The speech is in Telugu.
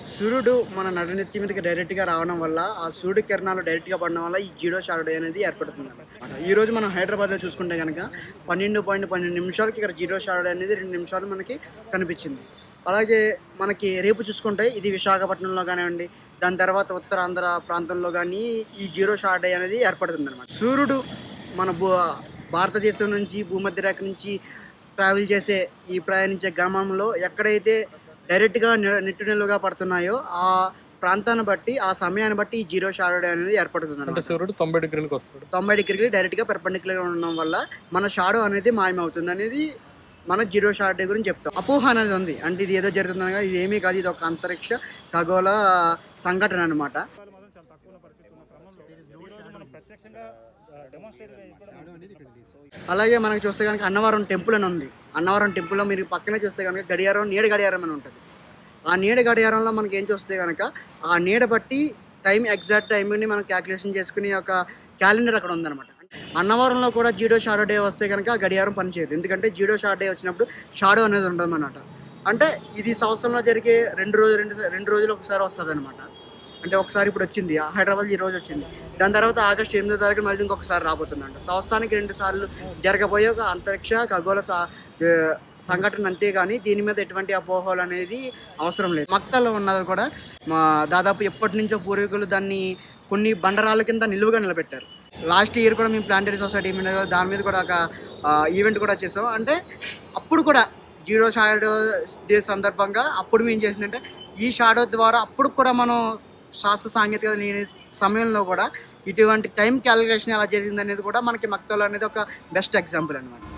సూర్యుడు మన నడునెత్తి మీదకి డైరెక్ట్గా రావడం వల్ల ఆ సూర్యుడి కిరణాలు డైరెక్ట్గా పడడం వల్ల ఈ జీరో షాడో అనేది ఏర్పడుతుంది అనమాట ఈ రోజు మనం హైదరాబాద్లో చూసుకుంటే కనుక పన్నెండు పాయింట్ పన్నెండు నిమిషాలకి ఇక్కడ జీరో షాడో అనేది రెండు నిమిషాలు మనకి కనిపించింది అలాగే మనకి రేపు చూసుకుంటే ఇది విశాఖపట్నంలో కానివ్వండి దాని తర్వాత ఉత్తరాంధ్ర ప్రాంతంలో కానీ ఈ జీరో షాడో అనేది ఏర్పడుతుంది అనమాట సూర్యుడు మన భూ భారతదేశం నుంచి భూమధ్య రేఖ నుంచి ట్రావెల్ చేసే ఈ ప్రయాణించే గ్రామంలో ఎక్కడైతే డైరెక్ట్గా ని- నిట్టు నిలువుగా పడుతున్నాయో ఆ ప్రాంతాన్ని బట్టి ఆ సమయాన్ని బట్టి ఈ జీరో షాడో అనేది ఏర్పడుతుంది అంటే అనమాట సూర్యుడు తొంభై డిగ్రీలకు వస్తాడు తొంభై డిగ్రీలు డైరెక్ట్గా పెర్పెండిక్యులర్ ఉండడం వల్ల మన షాడో అనేది మాయమవుతుంది అనేది మన జీరో షాడో గురించి చెప్తాం అపోహ అనేది ఉంది అంటే ఇది ఏదో జరుగుతుంది అనగా ఇది ఏమీ కాదు ఇది ఒక అంతరిక్ష ఖగోళ సంఘటన అనమాట ఫలితాలు మాత్రం చాలా తక్కువ ఉన్న పరిస్థితి ఉన్న క్రమంలో ఈరోజు మనం ప్రత్యక్షంగా డెమాన్స్ట్రేట్ అలాగే మనకు చూస్తే కనుక అన్నవరం టెంపుల్ అని ఉంది అన్నవరం టెంపుల్లో మీరు పక్కనే చూస్తే కనుక గడియారం నీడ గడియారం అని ఉంటుంది ఆ నీడ గడియారంలో మనకి ఏం చూస్తే కనుక ఆ నీడ బట్టి టైం ఎగ్జాక్ట్ టైంని మనం క్యాలిక్యులేషన్ చేసుకునే ఒక క్యాలెండర్ అక్కడ ఉందన్నమాట అన్నవరంలో కూడా జీడో షాడో డే వస్తే కనుక ఆ గడియారం పనిచేయదు ఎందుకంటే జీడో షాడో డే వచ్చినప్పుడు షాడో అనేది ఉండదు అన్నమాట అంటే ఇది సంవత్సరంలో జరిగే రెండు రోజులు రెండు రెండు రోజులు ఒకసారి వస్తుంది అనమాట అంటే ఒకసారి ఇప్పుడు వచ్చింది హైదరాబాద్ ఈ రోజు వచ్చింది దాని తర్వాత ఆగస్ట్ ఎనిమిదో తారీఖు మళ్ళీ ఇంకొకసారి రాబోతుందంట సంవత్సరానికి రెండు సార్లు జరగబోయే ఒక అంతరిక్ష ఖగోళ సా- ఏ, సంఘటన అంతే కానీ దీని మీద ఎటువంటి అపోహలు అనేది అవసరం లేదు మక్తలో ఉన్నది కూడా మా దాదాపు ఎప్పటి నుంచో పూర్వీకులు దాన్ని కొన్ని బండరాళ్ళ కింద నిలువుగా నిలబెట్టారు లాస్ట్ ఇయర్ కూడా మేము ప్లాంటరీ సొసైటీ మీద దాని మీద కూడా ఒక ఈవెంట్ కూడా చేసాం అంటే అప్పుడు కూడా జీరో షాడో డే సందర్భంగా అప్పుడు మేము చేసిందంటే ఈ షాడో ద్వారా అప్పుడు కూడా మనం శాస్త్ర సాంకేతికత లేని సమయంలో కూడా ఇటువంటి టైం క్యాలిక్యులేషన్ ఎలా జరిగింది అనేది కూడా మనకి మక్తలో అనేది ఒక బెస్ట్ ఎగ్జాంపుల్ అనమాట